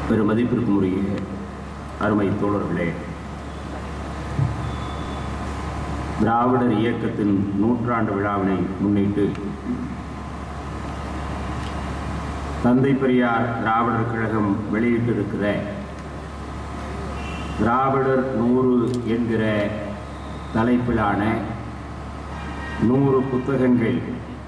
பெருமதிப்பிற்குரிய அருமை தோழர்களே திராவிடர் இயக்கத்தின் நூற்றாண்டு விழாவினை முன்னிட்டு தந்தை பெரியார் திராவிடர் கழகம் வெளியிட்டிருக்கிற திராவிடர் நூறு என்கிற தலைப்பிலான நூறு புத்தகங்கள்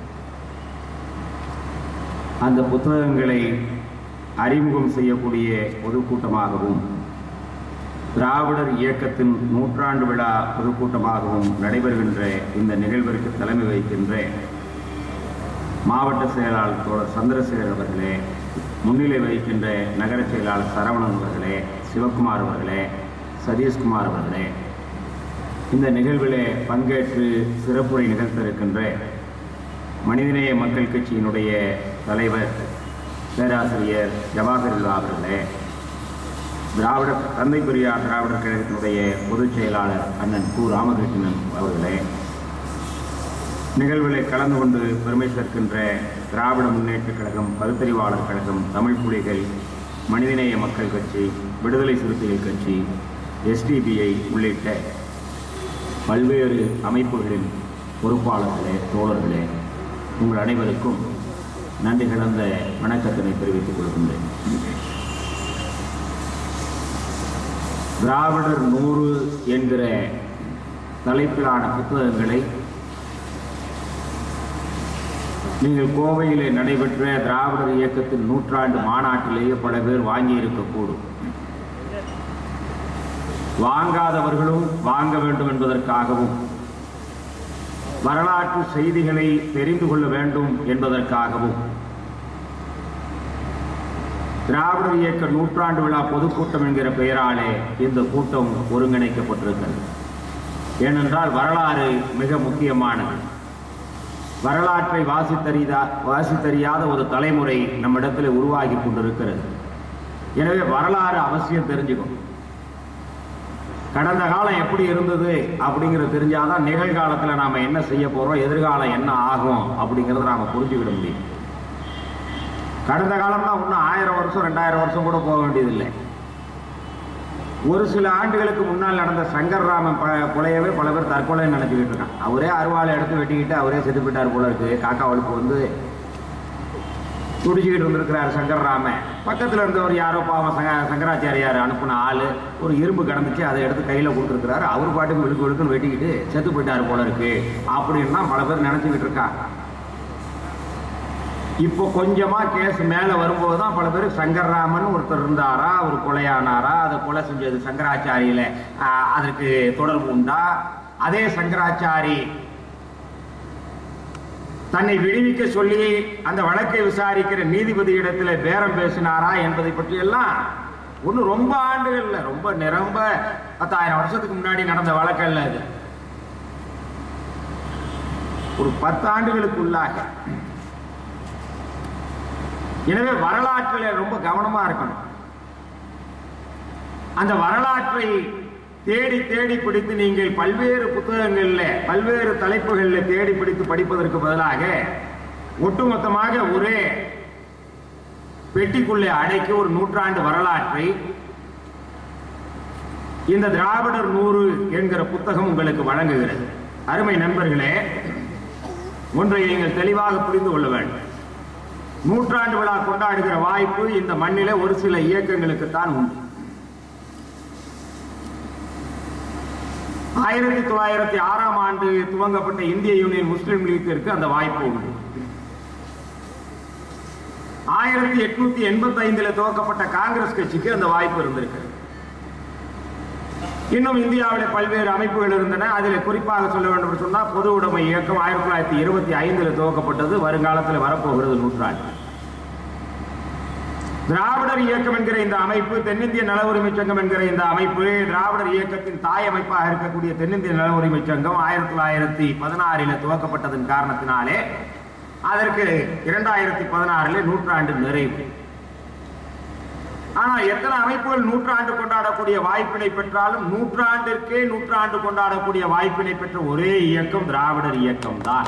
அந்த புத்தகங்களை அறிமுகம் செய்யக்கூடிய பொதுக்கூட்டமாகவும் திராவிடர் இயக்கத்தின் நூற்றாண்டு விழா பொதுக்கூட்டமாகவும் நடைபெறுகின்ற இந்த நிகழ்விற்கு தலைமை வகிக்கின்ற மாவட்ட செயலாளர் தோழர் சந்திரசேகர் அவர்களே முன்னிலை வகிக்கின்ற நகர செயலாளர் சரவணன் அவர்களே சிவக்குமார் அவர்களே சதீஷ்குமார் அவர்களே இந்த நிகழ்விலே பங்கேற்று சிறப்புரை நிகழ்த்த இருக்கின்ற மனிதநேய மக்கள் கட்சியினுடைய தலைவர் பேராசிரியர் ஜவாஹர்லா அவர்களே திராவிட தந்தை பெரியார் திராவிடர் கழகத்தினுடைய பொதுச் செயலாளர் அண்ணன் கு ராமகிருஷ்ணன் அவர்களே நிகழ்வில் கலந்து கொண்டு பெருமை சேர்க்கின்ற திராவிட முன்னேற்றக் கழகம் பகுத்தறிவாளர் கழகம் தமிழ் புலிகள் மனிதநேய மக்கள் கட்சி விடுதலை சிறுத்தைகள் கட்சி எஸ்டிபிஐ உள்ளிட்ட பல்வேறு அமைப்புகளின் பொறுப்பாளர்களே தோழர்களே உங்கள் அனைவருக்கும் நன்றி கலந்த வணக்கத்தினை தெரிவித்துக் கொள்கின்றேன் திராவிடர் நூறு என்கிற தலைப்பிலான புத்தகங்களை நீங்கள் கோவையிலே நடைபெற்ற திராவிடர் இயக்கத்தின் நூற்றாண்டு மாநாட்டிலேயே பல பேர் வாங்கி இருக்கக்கூடும் வாங்காதவர்களும் வாங்க வேண்டும் என்பதற்காகவும் வரலாற்று செய்திகளை தெரிந்து கொள்ள வேண்டும் என்பதற்காகவும் திராவிடர் இயக்க நூற்றாண்டு விழா பொதுக்கூட்டம் என்கிற பெயராலே இந்த கூட்டம் ஒருங்கிணைக்கப்பட்டிருக்கிறது ஏனென்றால் வரலாறு மிக முக்கியமானது வரலாற்றை வாசித்தறிதா வாசித்தறியாத ஒரு தலைமுறை நம்மிடத்தில் உருவாகி கொண்டிருக்கிறது எனவே வரலாறு அவசியம் தெரிஞ்சுக்கணும் கடந்த காலம் எப்படி இருந்தது அப்படிங்கிறது தெரிஞ்சாதான் நிகழ்காலத்தில் நாம் என்ன செய்ய போகிறோம் எதிர்காலம் என்ன ஆகும் அப்படிங்கிறத நாம் புரிஞ்சுக்கிட முடியும் கடந்த காலம்னா இன்னும் ஆயிரம் வருஷம் ரெண்டாயிரம் வருஷம் கூட போக வேண்டியதில்லை ஒரு சில ஆண்டுகளுக்கு முன்னால் நடந்த சங்கர்ராமன் ப கொலையவே பல பேர் தற்கொலை நினைச்சுக்கிட்டு இருக்கான் அவரே அருவாளை எடுத்து வெட்டிக்கிட்டு அவரே செத்து போயிட்டார் போல இருக்கு காக்கா வழுப்பு வந்து துடிச்சுக்கிட்டு இருந்திருக்கிறார் சங்கர்ராமன் பக்கத்தில் இருந்தவர் யாரோ பாவம் சங்க சங்கராச்சாரியார் அனுப்பின ஆள் ஒரு இரும்பு கடந்துச்சு அதை எடுத்து கையில் கொடுத்துருக்கிறாரு அவர் பாட்டுக்கு விழுக்கு விழுக்குன்னு வெட்டிக்கிட்டு செத்து போயிட்டார் போல இருக்கு அப்படின்னா பல பேர் நினச்சிக்கிட்டு இருக்காங்க இப்போ கொஞ்சமா கேஸ் மேலே வரும்போது தான் பல பேர் சங்கர்ராமன் ஒருத்தர் இருந்தாரா அவர் கொலையானாரா அதை கொலை செஞ்சது சங்கராச்சாரியில ஆஹ், அதற்கு தொடர்பு உண்டா அதே சங்கராச்சாரி தன்னை விடுவிக்க சொல்லி அந்த வழக்கை விசாரிக்கிற நீதிபதி இடத்துல பேரம் பேசினாரா என்பதை பற்றி எல்லாம் ஒன்றும் ரொம்ப ஆண்டுகள் இல்லை ரொம்ப நிரம்ப பத்தாயிரம் வருஷத்துக்கு முன்னாடி நடந்த வழக்கல்ல இது ஒரு பத்து ஆண்டுகளுக்குள்ளாக எனவே வரலாற்றில் ரொம்ப கவனமா இருக்கணும் அந்த வரலாற்றை தேடி தேடி பிடித்து நீங்கள் பல்வேறு புத்தகங்கள்ல பல்வேறு தலைப்புகளில் தேடி பிடித்து படிப்பதற்கு பதிலாக ஒட்டுமொத்தமாக ஒரே பெட்டிக்குள்ளே அடைக்கி ஒரு நூற்றாண்டு வரலாற்றை இந்த திராவிடர் நூறு என்கிற புத்தகம் உங்களுக்கு வழங்குகிறது அருமை நண்பர்களே ஒன்றை நீங்கள் தெளிவாக புரிந்து கொள்ள வேண்டும் நூற்றாண்டு விழா கொண்டாடுகிற வாய்ப்பு இந்த மண்ணிலே ஒரு சில இயக்கங்களுக்கு தான் உண்டு ஆயிரத்தி தொள்ளாயிரத்தி ஆறாம் ஆண்டு துவங்கப்பட்ட இந்திய யூனியன் முஸ்லிம் லீக்கிற்கு அந்த வாய்ப்பு உண்டு ஆயிரத்தி எட்நூத்தி எண்பத்தி ஐந்துல துவக்கப்பட்ட காங்கிரஸ் கட்சிக்கு அந்த வாய்ப்பு இருந்திருக்கு இன்னும் இந்தியாவில் பல்வேறு அமைப்புகள் இருந்தன அதில் குறிப்பாக சொல்ல வேண்டும் என்று சொன்னால் பொது உடைமை இயக்கம் ஆயிரத்தி தொள்ளாயிரத்தி இருபத்தி ஐந்தில் துவக்கப்பட்டது வருங்காலத்தில் வரப்போகிறது நூற்றாண்டு திராவிடர் இயக்கம் என்கிற இந்த அமைப்பு தென்னிந்திய நல உரிமை சங்கம் என்கிற இந்த அமைப்பு திராவிடர் இயக்கத்தின் தாய் அமைப்பாக இருக்கக்கூடிய தென்னிந்திய நல உரிமை சங்கம் ஆயிரத்தி தொள்ளாயிரத்தி பதினாறில் துவக்கப்பட்டதன் காரணத்தினாலே அதற்கு இரண்டாயிரத்தி பதினாறில் நூற்றாண்டு நிறைவு ஆனா எத்தனை அமைப்புகள் நூற்றாண்டு கொண்டாடக்கூடிய வாய்ப்பினை பெற்றாலும் நூற்றாண்டிற்கே நூற்றாண்டு கொண்டாடக்கூடிய வாய்ப்பினை பெற்ற ஒரே இயக்கம் திராவிடர் இயக்கம் தான்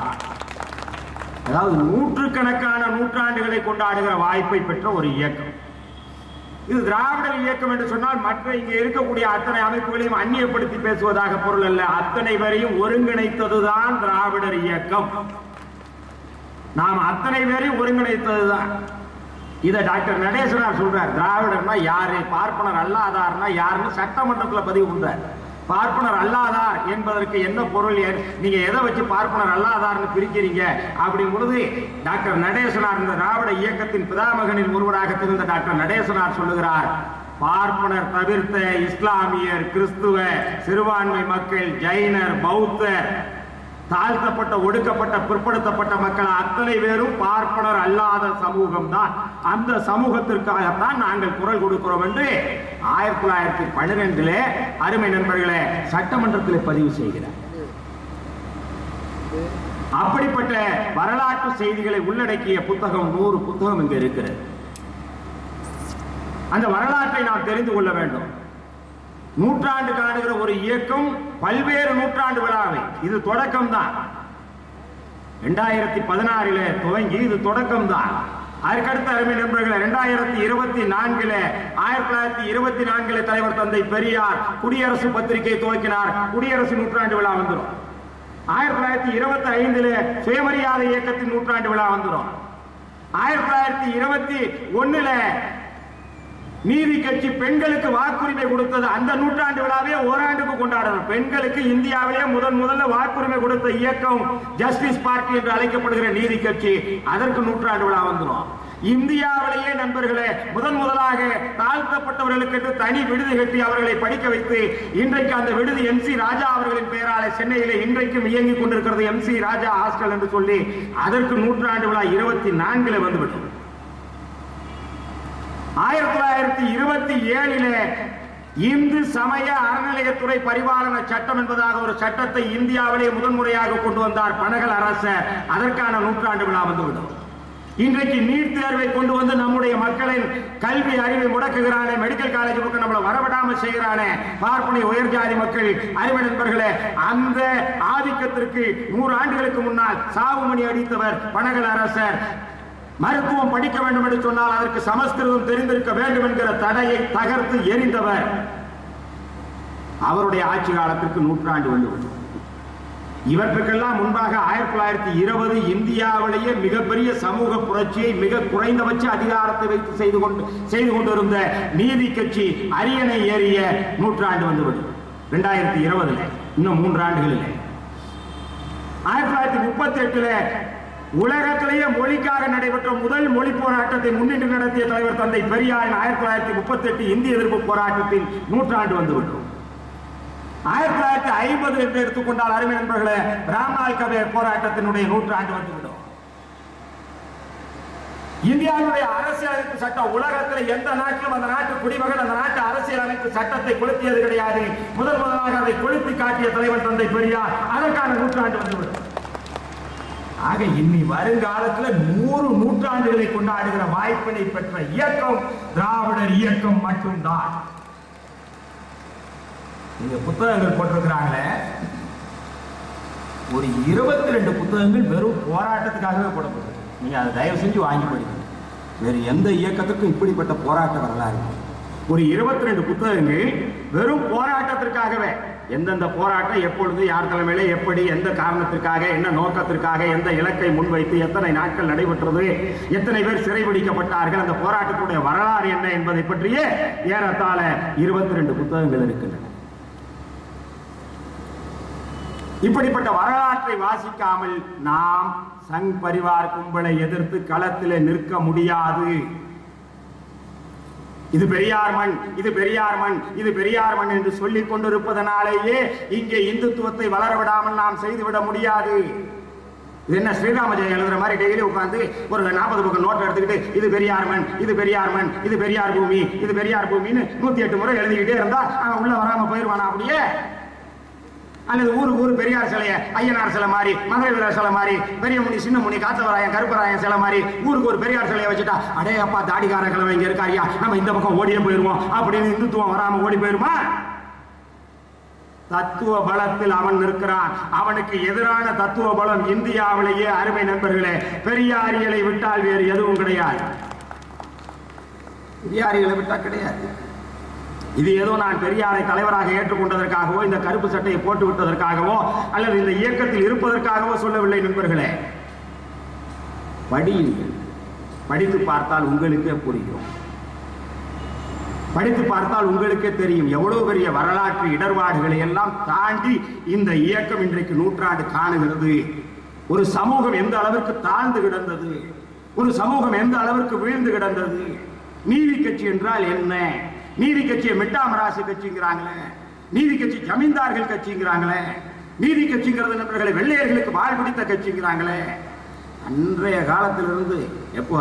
அதாவது நூற்றுக்கணக்கான நூற்றாண்டுகளை கொண்டாடுகிற வாய்ப்பை பெற்ற ஒரு இயக்கம் இது திராவிடர் இயக்கம் என்று சொன்னால் மற்ற இங்கே இருக்கக்கூடிய அத்தனை அமைப்புகளையும் அந்நியப்படுத்தி பேசுவதாக பொருள் அல்ல அத்தனை பேரையும் ஒருங்கிணைத்ததுதான் திராவிடர் இயக்கம் நாம் அத்தனை பேரையும் ஒருங்கிணைத்ததுதான் இதை டாக்டர் நடேசனார் சொல்றார் திராவிடர்னா யாரு பார்ப்பனர் அல்லாதார்னா யாருன்னு சட்டமன்றத்தில் பதிவு பண்றார் பார்ப்பனர் அல்லாதார் என்பதற்கு என்ன பொருள் எ- நீங்க எதை வச்சு பார்ப்பனர் அல்லாதார்னு பிரிக்கிறீங்க அப்படிங்கும் பொழுது டாக்டர் நடேசனார் இந்த திராவிட இயக்கத்தின் பிதாமகனில் ஒருவராக திகழ்ந்த டாக்டர் நடேசனார் சொல்லுகிறார் பார்ப்பனர் தவிர்த்த இஸ்லாமியர் கிறிஸ்துவ சிறுபான்மை மக்கள் ஜைனர் பௌத்தர் தாழ்த்தப்பட்ட ஒடுக்கப்பட்ட பிற்படுத்தப்பட்ட மக்கள் அத்தனை பேரும் பார்ப்பனர் அல்லாத சமூகம் தான் அந்த சமூகத்திற்காகத்தான் நாங்கள் குரல் கொடுக்கிறோம் என்று ஆயிரத்தி தொள்ளாயிரத்தி பன்னிரெண்டிலே அருமை நண்பர்களே சட்டமன்றத்தில் பதிவு செய்கிறார் அப்படிப்பட்ட வரலாற்று செய்திகளை உள்ளடக்கிய புத்தகம் நூறு புத்தகம் இங்க இருக்கிறது அந்த வரலாற்றை நாம் தெரிந்து கொள்ள வேண்டும் நூற்றாண்டு காணுகிற ஒரு இயக்கம் பல்வேறு நூற்றாண்டு விழாவை இது தொடக்கம் தான் ரெண்டாயிரத்தி பதினாறில துவங்கி இது தொடக்கம் தான் அதற்கடுத்த அருமை நண்பர்களே ரெண்டாயிரத்தி இருபத்தி நான்கில ஆயிரத்தி தொள்ளாயிரத்தி இருபத்தி நான்கில தலைவர் தந்தை பெரியார் குடியரசு பத்திரிகை துவக்கினார் குடியரசு நூற்றாண்டு விழா வந்துடும் ஆயிரத்தி தொள்ளாயிரத்தி இருபத்தி ஐந்துல சுயமரியாதை இயக்கத்தின் நூற்றாண்டு விழா வந்துடும் ஆயிரத்தி தொள்ளாயிரத்தி இருபத்தி ஒண்ணுல நீதி கட்சி பெண்களுக்கு வாக்குரிமை கொடுத்தது அந்த நூற்றாண்டு விழாவே ஓராண்டுக்கு கொண்டாடணும் பெண்களுக்கு இந்தியாவிலே முதன் முதல்ல வாக்குரிமை கொடுத்த இயக்கம் ஜஸ்டிஸ் பார்ட்டி என்று அழைக்கப்படுகிற நீதி கட்சி அதற்கு நூற்றாண்டு விழா வந்துடும் இந்தியாவிலேயே நண்பர்களே முதன் முதலாக தாழ்த்தப்பட்டவர்களுக்கு என்று தனி விடுதி கட்டி அவர்களை படிக்க வைத்து இன்றைக்கு அந்த விடுதி எம் சி ராஜா அவர்களின் பெயராலே சென்னையிலே இன்றைக்கும் இயங்கிக் கொண்டிருக்கிறது எம் சி ராஜா ஹாஸ்டல் என்று சொல்லி அதற்கு நூற்றாண்டு விழா இருபத்தி நான்கில் வந்துவிட்டோம் ஆயிரத்தி தொள்ளாயிரத்தி இருபத்தி ஏழிலே இந்து சமய அறநிலையத்துறை பரிபாலன சட்டம் என்பதாக ஒரு சட்டத்தை இந்தியாவிலே முதன்முறையாக கொண்டு வந்தார் பனகல் அரசர் அதற்கான நூற்றாண்டு விழா வந்துவிடும் இன்றைக்கு நீட் தேர்வை கொண்டு வந்து நம்முடைய மக்களின் கல்வி அறிவை முடக்குகிறானே மெடிக்கல் காலேஜ் பக்கம் நம்மளை வரவிடாம செய்கிறானே பார்ப்பனை உயர் ஜாதி மக்கள் அறிவு நண்பர்களே அந்த ஆதிக்கத்திற்கு நூறு ஆண்டுகளுக்கு முன்னால் சாவுமணி அடித்தவர் பனகல் அரசர் மருத்துவம் படிக்க வேண்டும் என்று சொன்னால் அதற்கு சமஸ்கிருதம் தெரிந்திருக்க வேண்டும் என்கிற தடையை தகர்த்து எரிந்தவர் அவருடைய ஆட்சி காலத்திற்கு நூற்றாண்டு வந்து இவற்றுக்கெல்லாம் முன்பாக ஆயிரத்தி தொள்ளாயிரத்தி இருபது இந்தியாவிலேயே மிகப்பெரிய சமூக புரட்சியை மிக குறைந்தபட்ச அதிகாரத்தை வைத்து செய்து கொண்டு செய்து கொண்டிருந்த நீதி கட்சி அரியணை ஏறிய நூற்றாண்டு வந்துவிடும் ரெண்டாயிரத்தி இருபதுல இன்னும் மூன்று ஆண்டுகளில் ஆயிரத்தி தொள்ளாயிரத்தி முப்பத்தி எட்டுல உலகத்திலேயே மொழிக்காக நடைபெற்ற முதல் மொழி போராட்டத்தை முன்னின்று நடத்திய தலைவர் தந்தை பெரியாரின் ஆயிரத்தி தொள்ளாயிரத்தி முப்பத்தி எட்டு இந்திய எதிர்ப்பு போராட்டத்தின் நூற்றாண்டு வந்துவிட்டோம் ஆயிரத்தி தொள்ளாயிரத்தி ஐம்பது என்று எடுத்துக்கொண்டால் அருமை நண்பர்களே ராம்நாள் கவே போராட்டத்தினுடைய நூற்றாண்டு வந்துவிடும் இந்தியாவுடைய அரசியலமைப்பு சட்டம் உலகத்தில் எந்த நாட்டிலும் அந்த நாட்டு குடிமகன் அந்த நாட்டு அரசியலமைப்பு சட்டத்தை கொளுத்தியது கிடையாது முதல் முதலாக அதை கொளுத்தி காட்டிய தலைவர் தந்தை பெரியார் அதற்கான நூற்றாண்டு வந்துவிடும் ஆக இனி வருங்காலத்துல நூறு நூற்றாண்டுகளை கொண்டாடுகிற வாய்ப்பினை பெற்ற இயக்கம் திராவிடர் இயக்கம் மட்டும்தான் நீங்க புத்தகங்கள் போட்டிருக்கிறாங்களே ஒரு இருபத்தி ரெண்டு புத்தகங்கள் வெறும் போராட்டத்துக்காகவே போடப்பட்டது நீங்க அதை தயவு செஞ்சு வாங்கி படிக்கணும் வேறு எந்த இயக்கத்துக்கும் இப்படிப்பட்ட போராட்ட வரலாறு இல்லை. ஒரு இருபத்தி ரெண்டு புத்தகங்கள் வெறும் போராட்டத்திற்காகவே எந்தெந்த போராட்டம் எப்பொழுது யார் தலைமையில எப்படி எந்த காரணத்திற்காக என்ன நோக்கத்திற்காக எந்த இலக்கை முன்வைத்து எத்தனை நாட்கள் நடைபெற்றது எத்தனை பேர் சிறைபிடிக்கப்பட்டார்கள் அந்த போராட்டத்துடைய வரலாறு என்ன என்பதை பற்றியே ஏறத்தாழ இருபத்தி ரெண்டு புத்தகங்கள் இருக்கின்றன இப்படிப்பட்ட வரலாற்றை வாசிக்காமல் நாம் சங் பரிவார் கும்பலை எதிர்த்து களத்திலே நிற்க முடியாது இது பெரியார் மண் இது பெரியார் மண் இது பெரியார் மண் என்று சொல்லிக் கொண்டிருப்பதனாலேயே இங்கே இந்துத்துவத்தை வளர விடாமல் நாம் செய்துவிட முடியாது இது என்ன ஸ்ரீராம ஜெயம் எழுதுற மாதிரி டெய்லி உட்காந்து ஒரு நாற்பது பக்கம் நோட் எடுத்துக்கிட்டு இது பெரியார் மண் இது பெரியார் மண் இது பெரியார் பூமி இது பெரியார் பூமின்னு நூத்தி எட்டு முறை எழுதிக்கிட்டே இருந்தா அவன் உள்ள வராம போயிருவானா அப்படியே அல்லது ஊருக்கு ஊர் பெரியார் சிலைய ஐயனார் சிலை மாதிரி மதுரை வீரர் சிலை மாதிரி பெரிய முனி சின்ன முனி காத்தவராயன் கருப்பராயன் சிலை மாதிரி ஊருக்கு ஒரு பெரியார் சிலையை வச்சுட்டா அடே அப்பா தாடிக்கார கிழமை இங்க இருக்காரியா நம்ம இந்த பக்கம் ஓடியே போயிருவோம் அப்படின்னு இந்துத்துவம் வராம ஓடி போயிருமா தத்துவ பலத்தில் அவன் நிற்கிறான் அவனுக்கு எதிரான தத்துவ பலம் இந்தியாவிலேயே அருமை நண்பர்களே பெரியாரியலை விட்டால் வேறு எதுவும் கிடையாது பெரியாரிகளை விட்டா கிடையாது இது ஏதோ நான் பெரியாரை தலைவராக ஏற்றுக்கொண்டதற்காகவோ இந்த கருப்பு சட்டையை போட்டு விட்டதற்காகவோ அல்லது இந்த இயக்கத்தில் இருப்பதற்காகவோ சொல்லவில்லை நண்பர்களே படியுங்கள் படித்து பார்த்தால் உங்களுக்கே புரியும் படித்து பார்த்தால் உங்களுக்கே தெரியும் எவ்வளவு பெரிய வரலாற்று இடர்பாடுகளை எல்லாம் தாண்டி இந்த இயக்கம் இன்றைக்கு நூற்றாண்டு காணுகிறது ஒரு சமூகம் எந்த அளவிற்கு தாழ்ந்து கிடந்தது ஒரு சமூகம் எந்த அளவிற்கு வீழ்ந்து கிடந்தது நீதி கட்சி என்றால் என்ன நீதி கட்சியை மிட்டாமராசு கட்சிங்கிறாங்களே நீதி கட்சி ஜமீன்தார்கள் கட்சிங்கிறாங்களே நீதி கட்சிங்கிறது நண்பர்களை வெள்ளையர்களுக்கு வாழ் பிடித்த கட்சிங்கிறாங்களே அன்றைய காலத்திலிருந்து எப்போ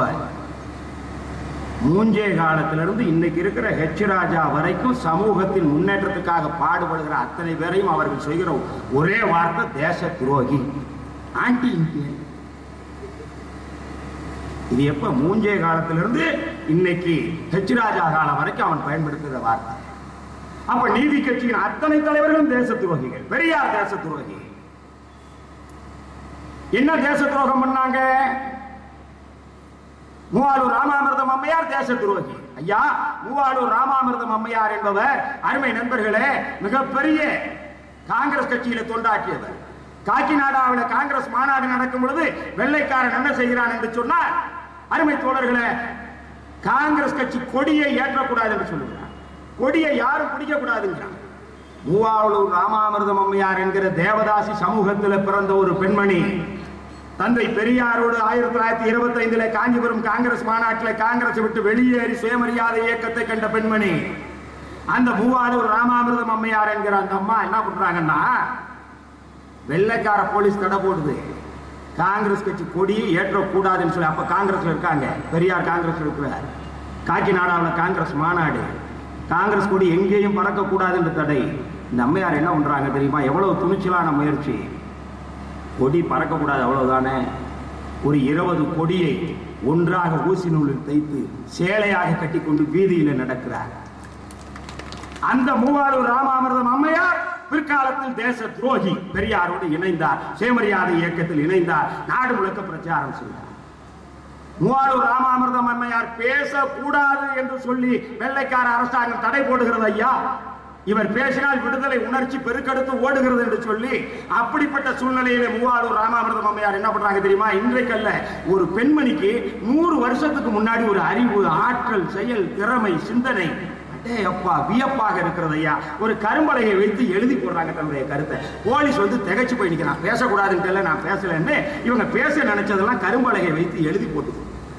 மூஞ்சே காலத்திலிருந்து இன்னைக்கு இருக்கிற ஹெச் ராஜா வரைக்கும் சமூகத்தின் முன்னேற்றத்துக்காக பாடுபடுகிற அத்தனை பேரையும் அவர்கள் செய்கிற ஒரே வார்த்தை தேச துரோகி ஆன்டி இந்தியன் இது எப்ப மூஞ்சே காலத்திலிருந்து இன்னைக்கு ஹெச் ராஜா காலம் வரைக்கும் அவன் பயன்படுத்துகிற வார்த்தை அப்ப நீதி கட்சியின் அத்தனை தலைவர்களும் தேச துரோகிகள் பெரியார் தேச துரோகி என்ன தேச துரோகம் பண்ணாங்க மூவாளூர் ராமாமிர்தம் அம்மையார் தேச துரோகி ஐயா மூவாளூர் ராமாமிர்தம் அம்மையார் என்பவர் அருமை நண்பர்களே மிகப்பெரிய காங்கிரஸ் கட்சியில தொண்டாற்றியவர் காக்கிநாடாவில் காங்கிரஸ் மாநாடு நடக்கும் பொழுது வெள்ளைக்காரன் என்ன செய்கிறான் என்று சொன்னால் அருமை தோழர்களே காங்கிரஸ் கட்சி கொடியை ஏற்றக்கூடாது என்று சொல்லுகிறார் கொடியை யாரும் பிடிக்க கூடாதுங்கிறான் மூவாளூர் ராமாமிர்தம் அம்மையார் என்கிற தேவதாசி சமூகத்தில் பிறந்த ஒரு பெண்மணி தந்தை பெரியாரோடு ஆயிரத்தி தொள்ளாயிரத்தி இருபத்தி ஐந்துல காஞ்சிபுரம் காங்கிரஸ் மாநாட்டில் காங்கிரஸ் விட்டு வெளியேறி சுயமரியாதை இயக்கத்தை கண்ட பெண்மணி அந்த மூவாளூர் ராமாமிர்தம் அம்மையார் என்கிற அந்த அம்மா என்ன பண்றாங்கன்னா வெள்ளைக்கார போலீஸ் தடை போடுது காங்கிரஸ் கட்சி கொடியை ஏற்றக்கூடாதுன்னு சொல்லி அப்ப காங்கிரஸ்ல இருக்காங்க பெரியார் காங்கிரஸ் இருக்கிறார் காக்கிநாடாவில் காங்கிரஸ் மாநாடு காங்கிரஸ் கொடி எங்கேயும் பறக்கக்கூடாது என்று தடை இந்த அம்மையார் என்ன பண்றாங்க தெரியுமா எவ்வளவு துணிச்சலான முயற்சி கொடி பறக்கக்கூடாது அவ்வளவுதானே ஒரு இருபது கொடியை ஒன்றாக ஊசி நூலில் தைத்து சேலையாக கட்டிக்கொண்டு வீதியில் நடக்கிறார் அந்த மூவாளூர் ராமாமிர்தம் அம்மையார் பிற்காலத்தில் தேச துரோகி பெரியாரோடு இணைந்தார் சுயமரியாதை இயக்கத்தில் இணைந்தார் நாடு முழுக்க பிரச்சாரம் செய்தார் மூவாளூர் ராமாமிர்தம் அம்மையார் பேசக்கூடாது என்று சொல்லி வெள்ளைக்கார அரசாங்கம் தடை போடுகிறது ஐயா இவர் பேசினால் விடுதலை உணர்ச்சி பெருக்கெடுத்து ஓடுகிறது என்று சொல்லி அப்படிப்பட்ட சூழ்நிலையில மூவாளூர் ராமாமிர்தம் அம்மையார் என்ன பண்றாங்க தெரியுமா இன்றைக்கல்ல ஒரு பெண்மணிக்கு நூறு வருஷத்துக்கு முன்னாடி ஒரு அறிவு ஆற்றல் செயல் திறமை சிந்தனை அடே அப்பா வியப்பாக இருக்கிறது ஐயா ஒரு கரும்பலகை வைத்து எழுதி போடுறாங்க தன்னுடைய கருத்தை போலீஸ் வந்து திகைச்சு போய் நிற்கிறான் பேசக்கூடாதுன்னு தெரியல நான் பேசலன்னு இவங்க பேச நினைச்சதெல்லாம் கரும்பலகை வைத்து எழுதி போட்டு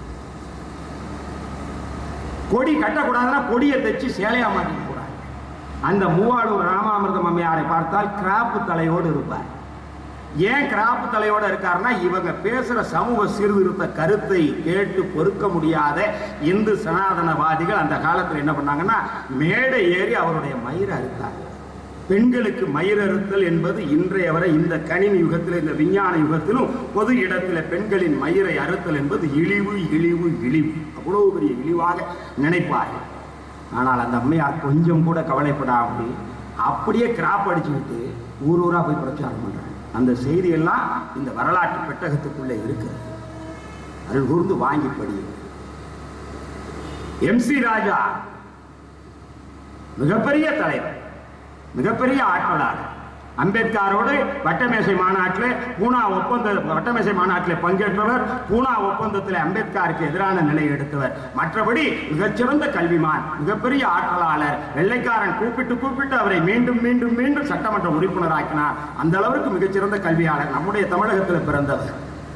கொடி கட்டக்கூடாதுன்னா கொடியை தைச்சு சேலையா மாட்டிட்டு போறாங்க அந்த மூவாளூர் ராமாமிர்தம் அம்மையாரை பார்த்தால் கிராப்பு தலையோடு இருப்பார் ஏன் கிராப்பு தலையோட இருக்காருன்னா இவங்க பேசுற சமூக சீர்திருத்த கருத்தை கேட்டு பொறுக்க முடியாத இந்து சனாதனவாதிகள் அந்த காலத்தில் என்ன பண்ணாங்கன்னா மேடை ஏறி அவருடைய மயிரை அறுத்தாங்க பெண்களுக்கு மயிரறுத்தல் என்பது இன்றைய வரை இந்த கணினி யுகத்தில் இந்த விஞ்ஞான யுகத்திலும் பொது இடத்தில் பெண்களின் மயிரை அறுத்தல் என்பது இழிவு இழிவு இழிவு அவ்வளவு பெரிய இழிவாக நினைப்பார்கள் ஆனால் அந்த அம்மையார் கொஞ்சம் கூட கவலைப்படாமல் அப்படியே கிராப் அடிச்சுக்கிட்டு ஊர் ஊரா போய் பிரச்சாரம் பண்றாங்க அந்த செய்தியெல்லாம் இந்த வரலாற்று பெட்டகத்துக்குள்ளே இருக்கிறது அருள் கூர்ந்து வாங்கி படியுங்க எம் சி ராஜா மிகப்பெரிய தலைவர் மிகப்பெரிய ஆட்களாளர் அம்பேத்கரோடு வட்டமேசை மாநாட்டில் பூனா ஒப்பந்த வட்டமேசை மாநாட்டில் பங்கேற்றவர் பூனா ஒப்பந்தத்தில் அம்பேத்கருக்கு எதிரான நிலை எடுத்தவர் மற்றபடி மிகச்சிறந்த கல்விமான் மிகப்பெரிய ஆற்றலாளர் வெள்ளைக்காரன் கூப்பிட்டு கூப்பிட்டு அவரை மீண்டும் மீண்டும் மீண்டும் சட்டமன்ற உறுப்பினராக்கினார் அந்த அளவுக்கு மிகச்சிறந்த கல்வியாளர் நம்முடைய தமிழகத்தில் பிறந்தவர்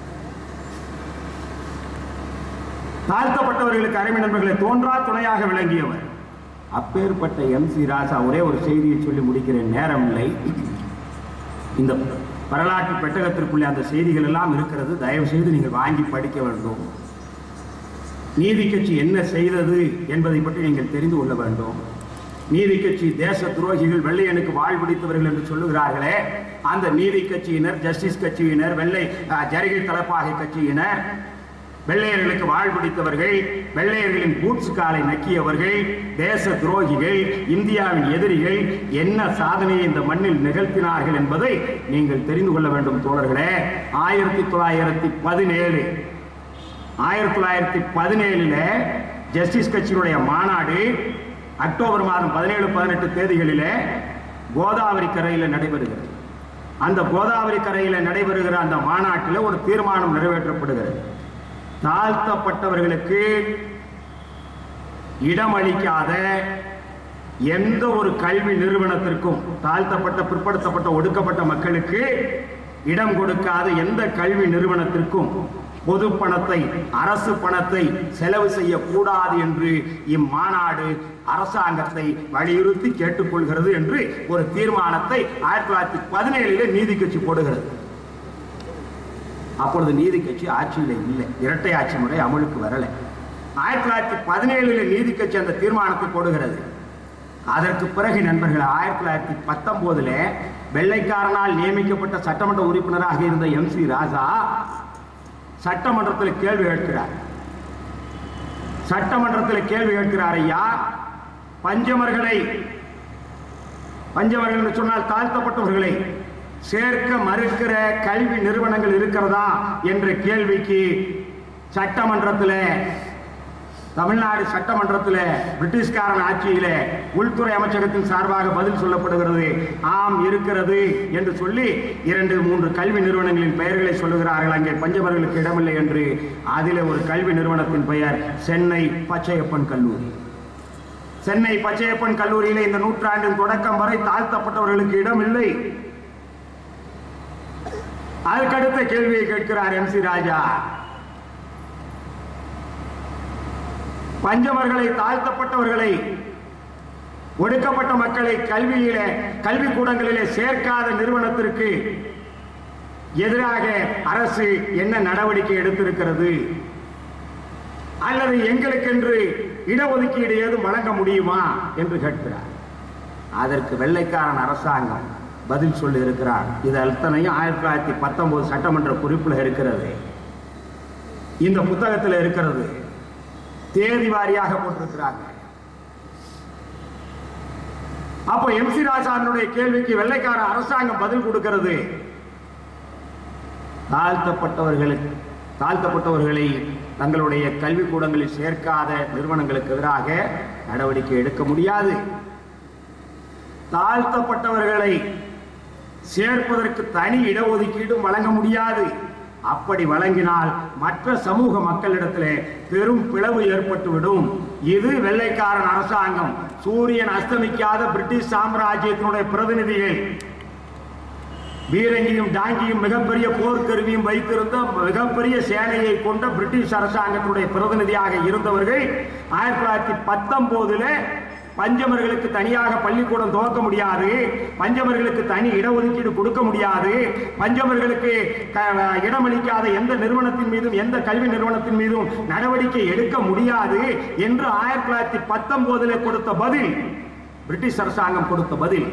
தாழ்த்தப்பட்டவர்களுக்கு அருமை நண்பர்களை தோன்றா துணையாக விளங்கியவர் அப்பேற்பட்ட எம் சி ராசா ஒரே ஒரு செய்தியை சொல்லி முடிக்கிறேன் நேரம் இல்லை இந்த வரலாற்று பெட்டகத்திற்குள்ளே அந்த செய்திகள் எல்லாம் இருக்கிறது தயவு செய்து நீங்கள் வாங்கி படிக்க வேண்டும் நீதி கட்சி என்ன செய்தது என்பதை பற்றி நீங்கள் தெரிந்து கொள்ள வேண்டும் நீதி கட்சி தேச துரோகிகள் வெள்ளையனுக்கு வாழ் பிடித்தவர்கள் என்று சொல்லுகிறார்களே அந்த நீதி கட்சியினர் ஜஸ்டிஸ் கட்சியினர் வெள்ளை அஹ், ஜரிகை தலப்பாகை கட்சியினர் வெள்ளையர்களுக்கு வாழ் பிடித்தவர்கள் வெள்ளையர்களின் பூட்ஸ் காலை நக்கியவர்கள் தேச துரோகிகள் இந்தியாவின் எதிரிகள் என்ன சாதனையை இந்த மண்ணில் நிகழ்த்தினார்கள் என்பதை நீங்கள் தெரிந்து கொள்ள வேண்டும் தோழர்களே ஆயிரத்தி தொள்ளாயிரத்தி பதினேழு ஆயிரத்தி தொள்ளாயிரத்தி பதினேழுல ஜஸ்டிஸ் கட்சியினுடைய மாநாடு அக்டோபர் மாதம் பதினேழு பதினெட்டு தேதிகளிலே கோதாவரி கரையில் நடைபெறுகிறது அந்த கோதாவரி கரையில் நடைபெறுகிற அந்த மாநாட்டில் ஒரு தீர்மானம் நிறைவேற்றப்படுகிறது தாழ்த்தப்பட்டவர்களுக்கு இடமளிக்காத எந்த ஒரு கல்வி நிறுவனத்திற்கும் தாழ்த்தப்பட்ட பிற்படுத்தப்பட்ட ஒடுக்கப்பட்ட மக்களுக்கு இடம் கொடுக்காத எந்த கல்வி நிறுவனத்திற்கும் பொது பணத்தை அரசு பணத்தை செலவு செய்யக்கூடாது என்று இம்மாநாடு அரசாங்கத்தை வலியுறுத்தி கேட்டுக்கொள்கிறது என்று ஒரு தீர்மானத்தை ஆயிரத்தி தொள்ளாயிரத்தி பதினேழிலே நீதி கட்சி போடுகிறது அப்பொழுது நீதி கட்சி ஆட்சியில் இல்லை இரட்டை ஆட்சி முறை அமலுக்கு வரலை ஆயிரத்தி தொள்ளாயிரத்தி பதினேழுல நீதி கட்சி அந்த தீர்மானத்தை போடுகிறது அதற்கு பிறகு நண்பர்கள் ஆயிரத்தி தொள்ளாயிரத்தி பத்தொன்பதுல வெள்ளைக்காரனால் நியமிக்கப்பட்ட சட்டமன்ற உறுப்பினராக இருந்த எம் சி ராஜா சட்டமன்றத்தில் கேள்வி கேட்கிறார் சட்டமன்றத்தில் கேள்வி கேட்கிறார் ஐயா பஞ்சமர்களை பஞ்சமர்கள் என்று சொன்னால் தாழ்த்தப்பட்டவர்களை சேர்க்க மறுக்கிற கல்வி நிறுவனங்கள் இருக்கிறதா என்ற கேள்விக்கு சட்டமன்றத்தில் தமிழ்நாடு சட்டமன்றத்தில் பிரிட்டிஷ்காரன் ஆட்சியிலே உள்துறை அமைச்சகத்தின் சார்பாக பதில் சொல்லப்படுகிறது ஆம் இருக்கிறது என்று சொல்லி இரண்டு மூன்று கல்வி நிறுவனங்களின் பெயர்களை சொல்லுகிறார்கள் அங்கே பஞ்சமர்களுக்கு இடமில்லை என்று அதிலே ஒரு கல்வி நிறுவனத்தின் பெயர் சென்னை பச்சையப்பன் கல்லூரி சென்னை பச்சையப்பன் கல்லூரியிலே இந்த நூற்றாண்டின் தொடக்கம் வரை தாழ்த்தப்பட்டவர்களுக்கு இடம் இல்லை அதற்கடுத்த கேள்வியை கேட்கிறார் எம் சி ராஜா பஞ்சமர்களை தாழ்த்தப்பட்டவர்களை ஒடுக்கப்பட்ட மக்களை கல்வியிலே கல்வி கூடங்களிலே சேர்க்காத நிறுவனத்திற்கு எதிராக அரசு என்ன நடவடிக்கை எடுத்திருக்கிறது அல்லது எங்களுக்கென்று இடஒதுக்கீடு ஏதும் வழங்க முடியுமா என்று கேட்கிறார் அதற்கு வெள்ளைக்காரன் அரசாங்கம் பதில் சொல்லி இருக்கிறார் இது அத்தனையும் ஆயிரத்தி தொள்ளாயிரத்தி பத்தொன்பது சட்டமன்ற குறிப்பில் இருக்கிறது இந்த புத்தகத்தில் இருக்கிறது தேதி வாரியாக போட்டிருக்கிறாங்க அப்போ எம் சி ராஜாவினுடைய கேள்விக்கு வெள்ளைக்கார அரசாங்கம் பதில் கொடுக்கிறது தாழ்த்தப்பட்டவர்களுக்கு தாழ்த்தப்பட்டவர்களை தங்களுடைய கல்விக்கூடங்களில் சேர்க்காத நிறுவனங்களுக்கு எதிராக நடவடிக்கை எடுக்க முடியாது தாழ்த்தப்பட்டவர்களை சேர்ப்பதற்கு தனி இடஒதுக்கீடும் வழங்க முடியாது அப்படி வழங்கினால் மற்ற சமூக மக்களிடத்திலே பெரும் பிளவு ஏற்பட்டுவிடும் இது வெள்ளைக்காரன் அரசாங்கம் சூரியன் அஸ்தமிக்காத பிரிட்டிஷ் சாம்ராஜ்யத்தினுடைய பிரதிநிதிகள் பீரங்கியும் டாங்கியும் மிகப்பெரிய போர்க்கருவியும் வைத்திருந்த மிகப்பெரிய சேனையை கொண்ட பிரிட்டிஷ் அரசாங்கத்தினுடைய பிரதிநிதியாக இருந்தவர்கள் ஆயிரத்தி தொள்ளாயிரத்தி பத்தொன்பதுல பஞ்சமர்களுக்கு தனியாக பள்ளிக்கூடம் துவக்க முடியாது பஞ்சமர்களுக்கு தனி இடஒதுக்கீடு கொடுக்க முடியாது பஞ்சமர்களுக்கு க- இடமளிக்காத எந்த நிறுவனத்தின் மீதும் எந்த கல்வி நிறுவனத்தின் மீதும் நடவடிக்கை எடுக்க முடியாது என்று ஆயிரத்தி தொள்ளாயிரத்தி பத்தொன்பதுல கொடுத்த பதில் பிரிட்டிஷ் அரசாங்கம் கொடுத்த பதில்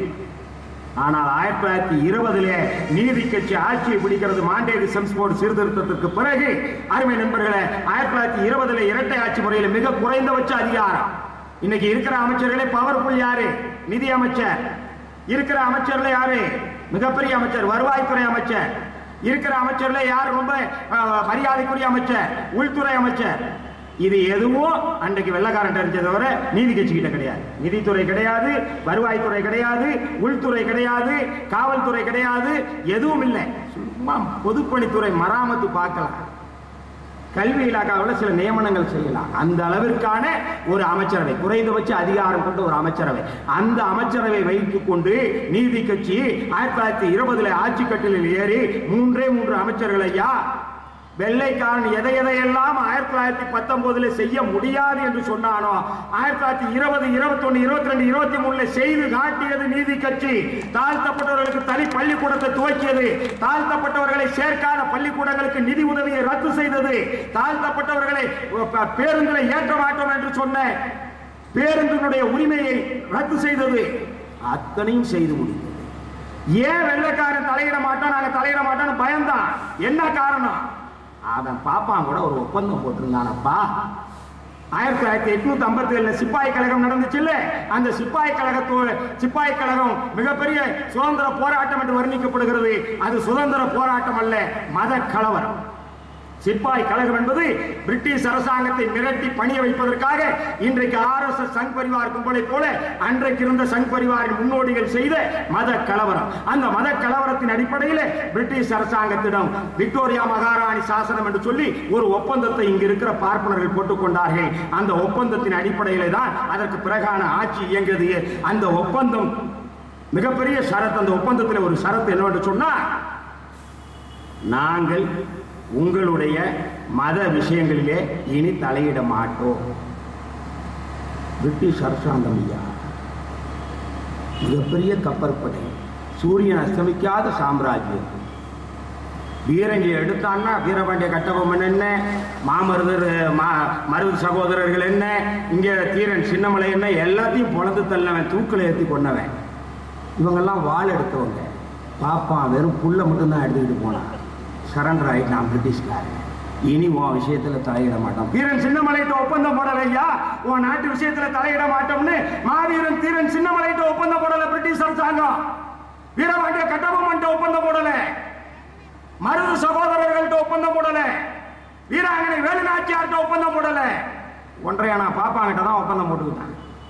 ஆனால் ஆயிரத்தி தொள்ளாயிரத்தி இருபதிலே நீதி கட்சி ஆட்சியை பிடிக்கிறது மாண்டேரி செம்ஸ்போர்ட் சீர்திருத்தத்திற்கு பிறகு அருமை நண்பர்களே ஆயிரத்தி தொள்ளாயிரத்தி இருபதுல இரட்டை ஆட்சி முறையில் மிக குறைந்தபட்ச அதிகாரம் இன்னைக்கு இருக்கிற அமைச்சர்களே பவர்ஃபுல் யாரு நிதி அமைச்சர் இருக்கிற அமைச்சர்ல யாரு மிகப்பெரிய அமைச்சர் வருவாய்த்துறை அமைச்சர் இருக்கிற அமைச்சர்ல யார் ரொம்ப அஹ், மரியாதைக்குரிய அமைச்சர் உள்துறை அமைச்சர் இது எதுவும் அன்றைக்கு வெள்ளக்காரன் தெரிஞ்சதை தவிர நீதி கட்சி கிட்ட கிடையாது நிதித்துறை கிடையாது வருவாய்த்துறை கிடையாது உள்துறை கிடையாது காவல்துறை கிடையாது எதுவும் இல்லை சும்மா பொதுப்பணித்துறை மராமத்து பார்க்கலாம் கல்வி இலாக்காவில் சில நியமனங்கள் செய்யலாம் அந்த அளவிற்கான ஒரு அமைச்சரவை குறைந்தபட்ச அதிகாரம் கொண்ட ஒரு அமைச்சரவை அந்த அமைச்சரவை வைத்துக் கொண்டு நீதி கட்சி ஆயிரத்தி தொள்ளாயிரத்தி இருபதுல ஆட்சி கட்டிலில் ஏறி மூன்றே மூன்று அமைச்சர்கள் ஐயா வெள்ளைக்காரன் எதை எதையெல்லாம் ஆயிரத்தி தொள்ளாயிரத்தி பத்தொன்பதுல செய்ய முடியாது என்று சொன்னானோ ஆயிரத்தி தொள்ளாயிரத்தி இருபது இருபத்தி ஒன்னு இருபத்தி ரெண்டு இருபத்தி மூணுல செய்து காட்டியது நீதி கட்சி தாழ்த்தப்பட்டவர்களுக்கு தனி பள்ளிக்கூடத்தை துவக்கியது தாழ்த்தப்பட்டவர்களை சேர்க்காத பள்ளிக்கூடங்களுக்கு நிதி உதவியை ரத்து செய்தது தாழ்த்தப்பட்டவர்களை ப- பேருந்தில் ஏற்ற மாட்டோம் என்று சொன்ன பேருந்தினுடைய உரிமையை ரத்து செய்தது அத்தனையும் செய்து முடித்தது ஏன் வெள்ளைக்காரன் தலையிட மாட்டோம் நாங்க தலையிட மாட்டோம்னு பயந்தான் என்ன காரணம் அவன் பாப்பான் கூட ஒரு ஒப்பந்தம் போட்டிருந்தானப்பா ஆயிரத்தி தொள்ளாயிரத்தி எட்நூத்தி ஐம்பத்தி ஏழுல சிப்பாய் கழகம் நடந்துச்சு இல்ல அந்த சிப்பாய் கழகத்தோட சிப்பாய் கழகம் மிகப்பெரிய சுதந்திர போராட்டம் என்று வர்ணிக்கப்படுகிறது அது சுதந்திர போராட்டம் அல்ல மத கலவரம் சிப்பாய் கழகம் என்பது பிரிட்டிஷ் அரசாங்கத்தை மிரட்டி பணிய வைப்பதற்காக இன்றைக்கு R S S Sangh Parivar கும்பலை போல அன்றைக்கு இருந்த சங் பரிவாரின் முன்னோடிகள் செய்த மத கலவரம் அந்த மத கலவரத்தின் அடிப்படையில் பிரிட்டிஷ் அரசாங்கத்திடம் விக்டோரியா மகாராணி சாசனம் என்று சொல்லி ஒரு ஒப்பந்தத்தை இங்கு இருக்கிற பார்ப்பனர்கள் போட்டுக்கொண்டார்கள் அந்த ஒப்பந்தத்தின் அடிப்படையிலே தான் அதற்கு பிறகான ஆட்சி இயங்கியது அந்த ஒப்பந்தம் மிகப்பெரிய ஷரத் அந்த ஒப்பந்தத்தில் ஒரு ஷரத் என்னவென்று சொன்னால் நாங்கள் உங்களுடைய மத விஷயங்களிலே இனி தலையிட மாட்டோம் பிரிட்டிஷ் அரசாங்கம் ஐயா மிகப்பெரிய கப்பற்படை சூரியன் அஸ்தமிக்காத சாம்ராஜ்யம் வீரங்கி எடுத்தான்னா வீரபாண்டிய கட்டபொம்மன் என்ன மாமருதர் மா மருது சகோதரர்கள் என்ன இங்கே தீரன் சின்னமலை என்ன எல்லாத்தையும் பொழந்து தள்ளவன் தூக்கில் ஏற்றி கொண்டவன் இவங்கெல்லாம் வாள் எடுத்தவங்க பாப்பான் வெறும் புல்லை மட்டும்தான் எடுத்துக்கிட்டு போனான் சரண்டர் ஆகிட்டான் பிரிட்டிஷ்காரன் இனி உன் விஷயத்துல தலையிட மாட்டோம் வீரன் சின்னமலைட்ட ஒப்பந்தம் போடலையா உன் நாட்டு விஷயத்துல தலையிட மாட்டோம்னு மாவீரன் தீரன் சின்னமலைட்ட ஒப்பந்தம் போடல பிரிட்டிஷ் அரசாங்கம் வீரபாண்டிய கட்டபொம்மன்ட்ட ஒப்பந்தம் போடல மருது சகோதரர்கள்ட்ட ஒப்பந்தம் போடல வீராங்கனை வேலுநாச்சியார்ட்ட ஒப்பந்தம் போடல ஒன்றையா பாப்பாங்கிட்ட தான் ஒப்பந்தம் போட்டுக்கிட்டாங்க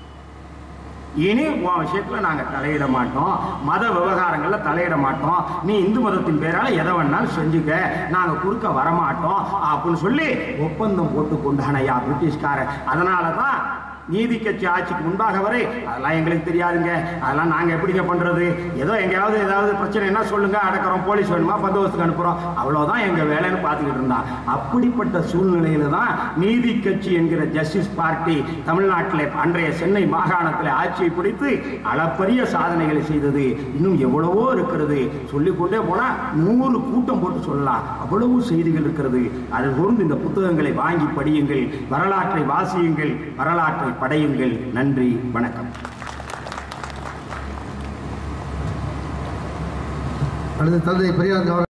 இனி உன் விஷயத்துல நாங்க தலையிட மாட்டோம் மத விவகாரங்கள்ல தலையிட மாட்டோம் நீ இந்து மதத்தின் பேரால எதை வேணாலும் செஞ்சுக்க நாங்க குறுக்க வரமாட்டோம் அப்படின்னு சொல்லி ஒப்பந்தம் போட்டு கொண்டானையா பிரிட்டிஷ்காரன் அதனால தான் நீதி கட்சி ஆட்சிக்கு முன்பாக வரை அதெல்லாம் எங்களுக்கு தெரியாதுங்க அதெல்லாம் நாங்க எப்படிங்க பண்றது ஏதோ எங்கேயாவது ஏதாவது பிரச்சனை என்ன சொல்லுங்க அடக்கிறோம் போலீஸ் வேணுமா பந்தோபஸ்துக்கு அனுப்புறோம் அவ்வளவுதான் எங்க வேலைன்னு பார்த்துக்கிட்டு இருந்தான் அப்படிப்பட்ட சூழ்நிலையில தான் நீதி கட்சி என்கிற ஜஸ்டிஸ் பார்ட்டி தமிழ்நாட்டில் அன்றைய சென்னை மாகாணத்தில் ஆட்சியை பிடித்து அளப்பரிய சாதனைகளை செய்தது இன்னும் எவ்வளவோ இருக்கிறது சொல்லிக்கொண்டே போனா நூறு கூட்டம் போட்டு சொல்லலாம் அவ்வளவு செய்திகள் இருக்கிறது அது கூர்ந்து இந்த புத்தகங்களை வாங்கி படியுங்கள் வரலாற்றை வாசியுங்கள் வரலாற்றை படையுங்கள் நன்றி வணக்கம் அடுத்து தந்தை பெரியார் அவர்கள்